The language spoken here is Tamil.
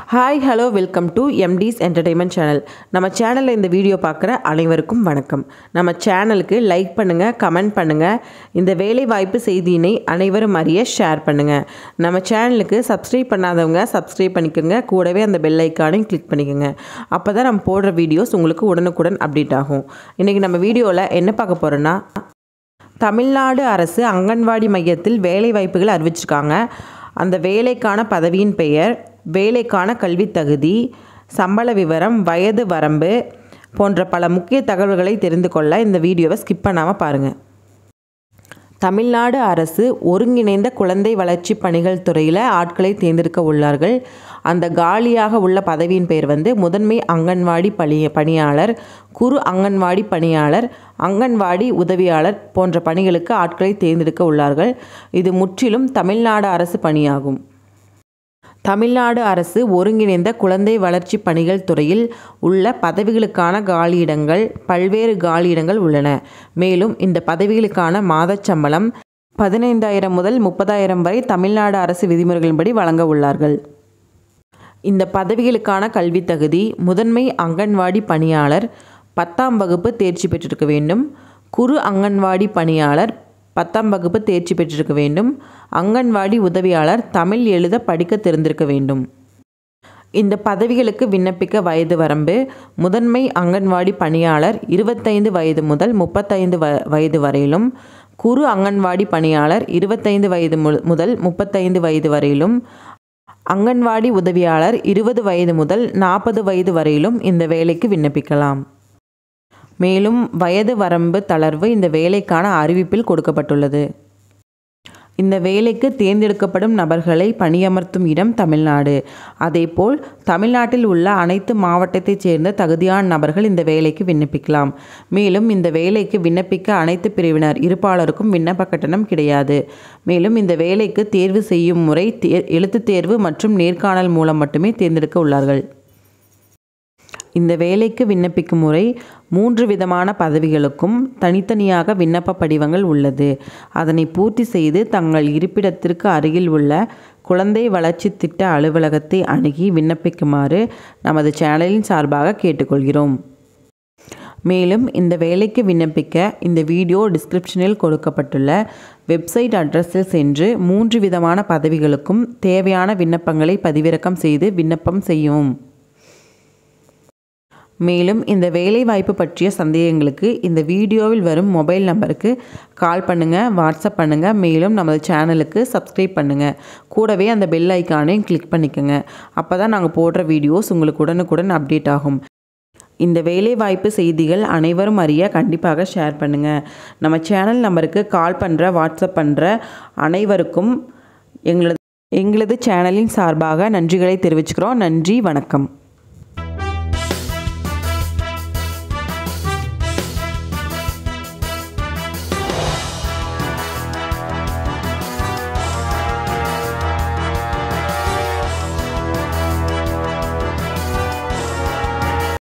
hi hello welcome to MDS entertainment channel நம்ம சேனலில் இந்த வீடியோ பார்க்குற அனைவருக்கும் வணக்கம் நம்ம சேனலுக்கு லைக் பண்ணுங்கள் கமெண்ட் பண்ணுங்கள் இந்த வேலை வாய்ப்பு செய்தியினை அனைவரும் அறிய ஷேர் பண்ணுங்கள் நம்ம சேனலுக்கு சப்ஸ்கிரைப் பண்ணாதவங்க சப்ஸ்கிரைப் பண்ணிக்கோங்க கூடவே அந்த பெல் ஐக்கானையும் கிளிக் பண்ணிக்கோங்க அப்போ தான் நம்ம போடுற வீடியோஸ் உங்களுக்கு உடனுக்குடன் அப்டேட் ஆகும் இன்றைக்கி நம்ம வீடியோவில் என்ன பார்க்க போகிறோன்னா தமிழ்நாடு அரசு அங்கன்வாடி மையத்தில் வேலை வாய்ப்புகள் அறிவிச்சிருக்காங்க அந்த வேலைக்கான பதவியின் பெயர் வேலைக்கான கல்வித் தகுதி சம்பள விவரம் வயது வரம்பு போன்ற பல முக்கிய தகவல்களை தெரிந்து கொள்ள இந்த வீடியோவை ஸ்கிப் பண்ணாமல் பாருங்கள் தமிழ்நாடு அரசு ஒருங்கிணைந்த குழந்தை வளர்ச்சி பணிகள் துறையில் ஆட்களை தேர்ந்தெடுக்க உள்ளார்கள் அந்த காலியாக உள்ள பதவியின் பெயர் வந்து முதன்மை அங்கன்வாடி பணி பணியாளர் குறு அங்கன்வாடி பணியாளர் அங்கன்வாடி உதவியாளர் போன்ற பணிகளுக்கு ஆட்களை தேர்ந்தெடுக்க உள்ளார்கள் இது முற்றிலும் தமிழ்நாடு அரசு பணியாகும் தமிழ்நாடு அரசு ஒருங்கிணைந்த குழந்தை வளர்ச்சி பணிகள் துறையில் உள்ள பதவிகளுக்கான காலியிடங்கள் பல்வேறு காலியிடங்கள் உள்ளன மேலும் இந்த பதவிகளுக்கான மாதச் சம்பளம் பதினைந்தாயிரம் முதல் முப்பதாயிரம் வரை தமிழ்நாடு அரசு விதிமுறைகளின்படி வழங்க உள்ளார்கள் இந்த பதவிகளுக்கான கல்வித் தகுதி முதன்மை அங்கன்வாடி பணியாளர் பத்தாம் வகுப்பு தேர்ச்சி பெற்றிருக்க வேண்டும் குறு அங்கன்வாடி பணியாளர் பத்தாம் வகுப்பு தேர்ச்சி பெற்றிருக்க வேண்டும் அங்கன்வாடி உதவியாளர் தமிழ் எழுத படிக்க தெரிந்திருக்க வேண்டும் இந்த பதவிகளுக்கு விண்ணப்பிக்க வயது வரம்பு முதன்மை அங்கன்வாடி பணியாளர் இருபத்தைந்து வயது முதல் முப்பத்தைந்து வ வயது வரையிலும் குறு அங்கன்வாடி பணியாளர் இருபத்தைந்து வயது மு- முதல் முப்பத்தைந்து வயது வரையிலும் அங்கன்வாடி உதவியாளர் இருபது வயது முதல் நாற்பது வயது வரையிலும் இந்த வேலைக்கு விண்ணப்பிக்கலாம் மேலும் வயது வரம்பு தளர்வு இந்த வேலைக்கான அறிவிப்பில் கொடுக்கப்பட்டுள்ளது இந்த வேலைக்கு தேர்ந்தெடுக்கப்படும் நபர்களை பணியமர்த்தும் இடம் தமிழ்நாடு அதேபோல் தமிழ்நாட்டில் உள்ள அனைத்து மாவட்டத்தைச் சேர்ந்த தகுதியான நபர்கள் இந்த வேலைக்கு விண்ணப்பிக்கலாம் மேலும் இந்த வேலைக்கு விண்ணப்பிக்க அனைத்து பிரிவினர் இருப்பாளருக்கும் விண்ணப்ப கட்டணம் கிடையாது மேலும் இந்த வேலைக்கு தேர்வு செய்யும் முறை தே எழுத்துத் தேர்வு மற்றும் நேர்காணல் மூலம் மட்டுமே தேர்ந்தெடுக்க உள்ளார்கள் இந்த வேலைக்கு விண்ணப்பிக்கும் முறை மூன்று விதமான பதவிகளுக்கும் தனித்தனியாக விண்ணப்ப படிவங்கள் உள்ளது அதனை பூர்த்தி செய்து தங்கள் இருப்பிடத்திற்கு அருகில் உள்ள குழந்தை வளர்ச்சி திட்ட அலுவலகத்தை அணுகி விண்ணப்பிக்குமாறு நமது சேனலின் சார்பாக கேட்டுக்கொள்கிறோம் மேலும் இந்த வேலைக்கு விண்ணப்பிக்க இந்த வீடியோ டிஸ்கிரிப்ஷனில் கொடுக்கப்பட்டுள்ள வெப்சைட் அட்ரஸில் சென்று மூன்று விதமான பதவிகளுக்கும் தேவையான விண்ணப்பங்களை பதிவிறக்கம் செய்து விண்ணப்பம் செய்யவும் மேலும் இந்த வேலைவாய்ப்பு பற்றிய சந்தேகங்களுக்கு இந்த வீடியோவில் வரும் மொபைல் நம்பருக்கு கால் பண்ணுங்கள் வாட்ஸ்அப் பண்ணுங்கள் மேலும் நமது சேனலுக்கு சப்ஸ்கிரைப் பண்ணுங்கள் கூடவே அந்த பெல் ஐக்கானையும் கிளிக் பண்ணிக்கோங்க அப்போ தான் நாங்கள் போடுற வீடியோஸ் உங்களுக்கு உடனுக்குடன் அப்டேட் ஆகும் இந்த வேலைவாய்ப்பு செய்திகள் அனைவரும் அறிய கண்டிப்பாக ஷேர் பண்ணுங்கள் நம்ம சேனல் நம்பருக்கு கால் பண்ணுற வாட்ஸ்அப் பண்ணுற அனைவருக்கும் எங்களது எங்களது சேனலின் சார்பாக நன்றிகளை தெரிவிச்சுக்கிறோம் நன்றி வணக்கம்